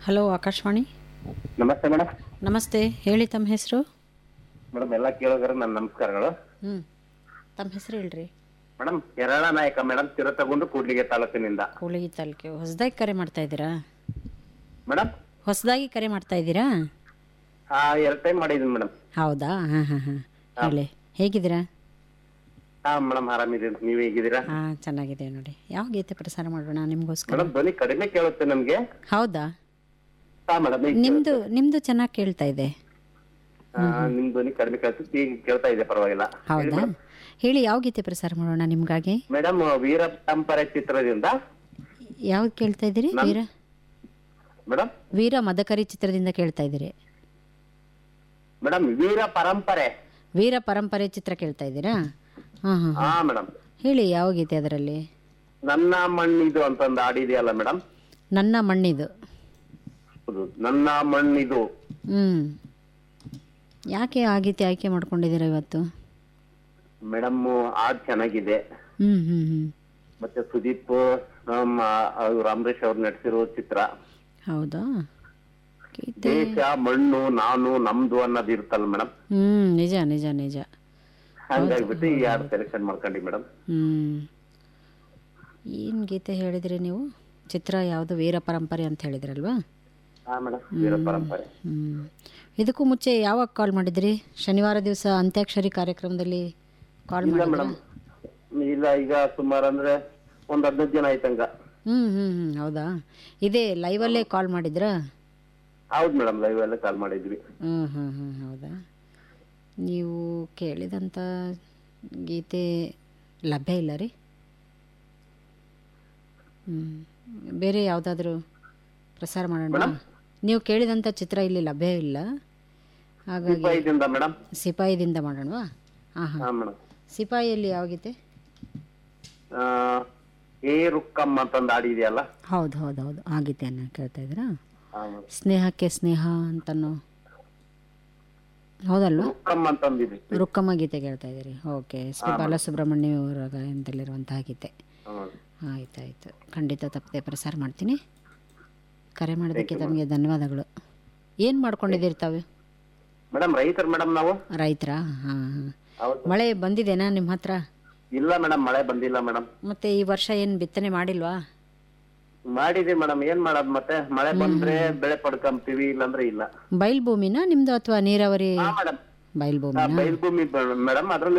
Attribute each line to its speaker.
Speaker 1: hello Akashvani
Speaker 2: ನಮಸ್ತೆ madam
Speaker 1: ನಮಸ್ತೆ ಹೇಳಿ ತಮ್ಮ ಹೆಸರು
Speaker 2: ಮೇಡಮ್ ಎಲ್ಲ ಕೇಳೋಗಾರ ನನ್ನ ನಮಸ್ಕಾರಗಳು
Speaker 1: ಹ್ಞೂ ತಮ್ಮ ಹೆಸರು ಹೇಳ್ರಿ
Speaker 2: ಮೇಡಮ್ ಕೆರಳ ನಾಯಕ ಮೇಡಮ್ ತಿರುತಗೊಂಡು ಕೂಡ್ಲಿಗೆ ತಾಲೂಕಿನಿಂದ
Speaker 1: ಕೂಳಗಿ ತಾಲೂಕು ಹೊಸದಾಗಿ ಕರೆ ಮಾಡ್ತಾ ಇದ್ದೀರಾ
Speaker 2: ಮೇಡಮ್
Speaker 1: ಹೊಸದಾಗಿ ಕರೆ ಮಾಡ್ತಾ ಇದ್ದೀರಾ
Speaker 2: ಆ ಎರಡು ಟೈಮ್ ಮಾಡಿದೀನಿ ಮೇಡಮ್
Speaker 1: ಹೌದಾ ಹಾಂ ಹಾಂ ಹಾಂ ಹೇಳಿ ಹೇಗಿದ್ದೀರಾ
Speaker 2: ಹಾ ಮೇಡಮ್ ಆರಾಮಿದ್ದೀನಿ ನೀವು ಹೇಗಿದ್ದೀರಾ
Speaker 1: ಹಾಂ ಚೆನ್ನಾಗಿದೆ ನೋಡಿ ಯಾವ ಗೀತೆ ಪ್ರಸಾರ ಮಾಡೋಣ ನಿಮಗೋಸ್ಕರ
Speaker 2: ಮೇಡಮ್ ಧ್ವನಿ ಕಡಿಮೆ ಕೇಳುತ್ತೆ ನಮ್ಗೆ
Speaker 1: ಹೌದಾ
Speaker 2: ಹಾ ಮೇಡಮ್ ಈಗ
Speaker 1: ನಿಮ್ಮದು ನಿಮ್ಮದು ಚೆನ್ನಾಗಿ ಕೇಳ್ತಾ ಇದೆ
Speaker 2: ಆ, ನಿಮ್ ಧ್ವನಿ ಕಡಿಮೆ ಕೇಳುತ್ತೆ ಈಗ ಕೇಳ್ತಾ ಇದೆ ಪರವಾಗಿಲ್ಲ
Speaker 1: ಹೌದಾ ಹೇಳಿ ಯಾವ ಗೀತೆ ಪ್ರಸಾರ ಮಾಡೋಣ ನಿಮಗಾಗಿ
Speaker 2: ಮೇಡಮ್ ವೀರ ಪರಂಪರೆ ಚಿತ್ರದಿಂದ
Speaker 1: ಯಾವ್ದು ಕೇಳ್ತಾ ಇದ್ದೀರಿ ವೀರ
Speaker 2: ಮೇಡಮ್
Speaker 1: ವೀರ ಮದಕರಿ ಚಿತ್ರದಿಂದ ಕೇಳ್ತಾ ಇದ್ದೀರಿ
Speaker 2: ಮೇಡಮ್ ವೀರ ಪರಂಪರೆ
Speaker 1: ವೀರ ಪರಂಪರೆ ಚಿತ್ರ ಕೇಳ್ತಾ ಇದ್ದೀರಾ ಹಾಂ ಹಾಂ
Speaker 2: ಹಾ ಮೇಡಮ್
Speaker 1: ಹೇಳಿ ಯಾವ ಗೀತೆ ಅದರಲ್ಲಿ
Speaker 2: ನನ್ನ ಮಣ್ಣಿದು ಅಂತಂದು ಹಾಡಿದೆಯಲ್ಲ ಮೇಡಮ್
Speaker 1: ನನ್ನ ಮಣ್ಣಿದು
Speaker 2: ಹೌದು ನನ್ನ ಮಣ್ಣಿದು
Speaker 1: ಹ್ಞೂ ಯಾಕೆ ಆ ಗೀತೆ ಆಯ್ಕೆ ಮಾಡ್ಕೊಂಡಿದ್ದೀರಾ ಇವತ್ತು
Speaker 2: ಮೇಡಮ್ ಹಾಡ್ ಚೆನ್ನಾಗಿದೆ
Speaker 1: ಹ್ಞೂ ಹ್ಞೂ ಹ್ಞೂ
Speaker 2: ಮತ್ತೆ ಸುದೀಪ್ ನಮ್ಮ ಅವ್ರು ಅಂಬರೀಷ್ ಅವ್ರು ನಟಿಸಿರೋ ಚಿತ್ರ
Speaker 1: ಹೌದಾ ಗೀತೆ
Speaker 2: ದೇಶ ಮಣ್ಣು ನಾನು ನಮ್ದು ಅನ್ನೋದು ಇರುತ್ತಲ್ಲ ಮೇಡಮ್
Speaker 1: ಹ್ಞೂ ನಿಜ ನಿಜ ನಿಜ
Speaker 2: ಹಂಗಾಗ್ಬಿಟ್ಟು ಈ ಯಾರು ಸೆಲೆಕ್ಷನ್ ಮಾಡ್ಕೊಂಡಿ ಮೇಡಮ್
Speaker 1: ಹ್ಞೂ ಏನು ಗೀತೆ ಹೇಳಿದ್ರಿ ನೀವು ಚಿತ್ರ ಯಾವುದು ವೀರ ಪರಂಪರೆ ಅಂತ ಹೇಳಿದ್ರಲ್ವಾ
Speaker 2: ಹಾ ಮೇಡಮ್ ವೀರ ಪರಂಪರೆ
Speaker 1: ಹ್ಞೂ ಇದಕ್ಕೂ ಮುಂಚೆ ಯಾವಾಗ ಕಾಲ್ ಮಾಡಿದ್ರಿ ಶನಿವಾರ ದಿವಸ ಅಂತ್ಯಾಕ್ಷರಿ ಕಾರ್ಯಕ್ರಮದಲ್ಲಿ ಕಾಲ್
Speaker 2: ಇಲ್ಲ
Speaker 1: ಮಾಡಿದ್ರಾ
Speaker 2: ಮೇಡಮ್ ಇಲ್ಲ ಈಗ ಸುಮಾರು ಅಂದ್ರೆ ಒಂದ್ ಹದಿನೈದು ಜನ ಆಯ್ತಂಗ
Speaker 1: ಹ್ಞೂ ಹ್ಞೂ ಹ್ಞೂ ಹೌದಾ ಇದೇ ಲೈವಲ್ಲೇ ಕಾಲ್ ಮಾಡಿದ್ರಾ
Speaker 2: ಹೌದು ಮೇಡಮ್ ಲೈವ್ ಎಲ್ಲ ಕಾಲ್ ಮಾಡಿದ್ವಿ
Speaker 1: ಹ್ಞೂ ಹ್ಞೂ ಹ್ಞೂ ಹೌದಾ ನೀವು ಕೇಳಿದಂಥ ಗೀತೆ ಲಭ್ಯ ಇಲ್ಲ ರೀ ಹ್ಞೂ ಬೇರೆ ಯಾವುದಾದ್ರೂ ಪ್ರಸಾರ ಮಾಡೋಣ ನೀವು ಕೇಳಿದಂಥ ಚಿತ್ರ ಇಲ್ಲಿ ಲಭ್ಯ ಇಲ್ಲ ಹಾಗಾಗಿ
Speaker 2: ಸಿಪಾಯಿದಿಂದ ಮೇಡಮ್
Speaker 1: ಸಿಪಾಯಿದಿಂದ ಮಾಡೋಣವಾ ಹಾಂ ಹಾಂ
Speaker 2: ಹಾ ಮೇಡಮ್
Speaker 1: ಸಿಪಾಯಿಯಲ್ಲಿ ಯಾವ ಗೀತೆ
Speaker 2: ಏ ರುಕ್ಕಮ್ಮ ಅಂತಂದು ಹಾಡಿದೆಯಲ್ಲ
Speaker 1: ಹೌದು ಹೌದು ಹೌದು ಆ ಗೀತೆಯನ್ನು ಕೇಳ್ತಾ ಇದ್ದೀರಾ
Speaker 2: ಹಾ ಮೇಡಮ್
Speaker 1: ಸ್ನೇಹಕ್ಕೆ ಸ್ನೇಹ ಅಂತನೋ ಹೌದಲ್ವಾ
Speaker 2: ರುಕ್ಕಮ್ಮ ಅಂತಂದಿದ್ರಿ
Speaker 1: ರುಕ್ಕಮ್ಮ ಗೀತೆ ಕೇಳ್ತಾ ಇದ್ದೀರಿ ಓಕೆ ಎಸ್ ಪಿ ಬಾಲಸುಬ್ರಹ್ಮಣ್ಯ ಅವರ ಗಾಯನದಲ್ಲಿರುವಂತಹ ಗೀತೆ ಆಯ್ತಾಯ್ತು ಖಂಡಿತ ತಪ್ಪದೆ ಪ್ರಸಾರ ಮಾಡ್ತೀನಿ ಕರೆ ಮಾಡೋದಕ್ಕೆ ತಮಗೆ ಧನ್ಯವಾದಗಳು ಏನು ಮಾಡ್ಕೊಂಡಿದ್ದೀರಿ ತಾವು
Speaker 2: ಮೇಡಮ್ ರೈತರು ಮೇಡಮ್ ನಾವು
Speaker 1: ರೈತರಾ ಹಾಂ ಹಾಂ
Speaker 2: ಹೌದು
Speaker 1: ಮಳೆ ಬಂದಿದೆನಾ ನಿಮ್ಮ ಹತ್ರ
Speaker 2: ಇಲ್ಲ ಮೇಡಮ್ ಮಳೆ ಬಂದಿಲ್ಲ ಮೇಡಮ್
Speaker 1: ಮತ್ತೆ ಈ ವರ್ಷ ಏನು ಬಿತ್ತನೆ ಮಾಡಿಲ್ವಾ
Speaker 2: ಮಾಡಿದೀವಿ ಮೇಡಮ್ ಏನ್ ಮಾಡೋದ್ ಮತ್ತೆ ಮಳೆ ಬಂದ್ರೆ ಬೆಳೆ ಪಡ್ಕೊಂತೀವಿ ಇಲ್ಲಾಂದ್ರೆ ಇಲ್ಲ
Speaker 1: ಬಯಲು ಭೂಮಿನಾ ನಿಮ್ಮದು ಅಥವಾ ನೀರಾವರಿ
Speaker 2: ಹಾ ಮೇಡಮ್
Speaker 1: ಬಯಲು ಭೂಮಿನಾ
Speaker 2: ಬಯಲು ಭೂಮಿ ಮೇಡಮ್ ಅದ್ರಲ್ಲಿ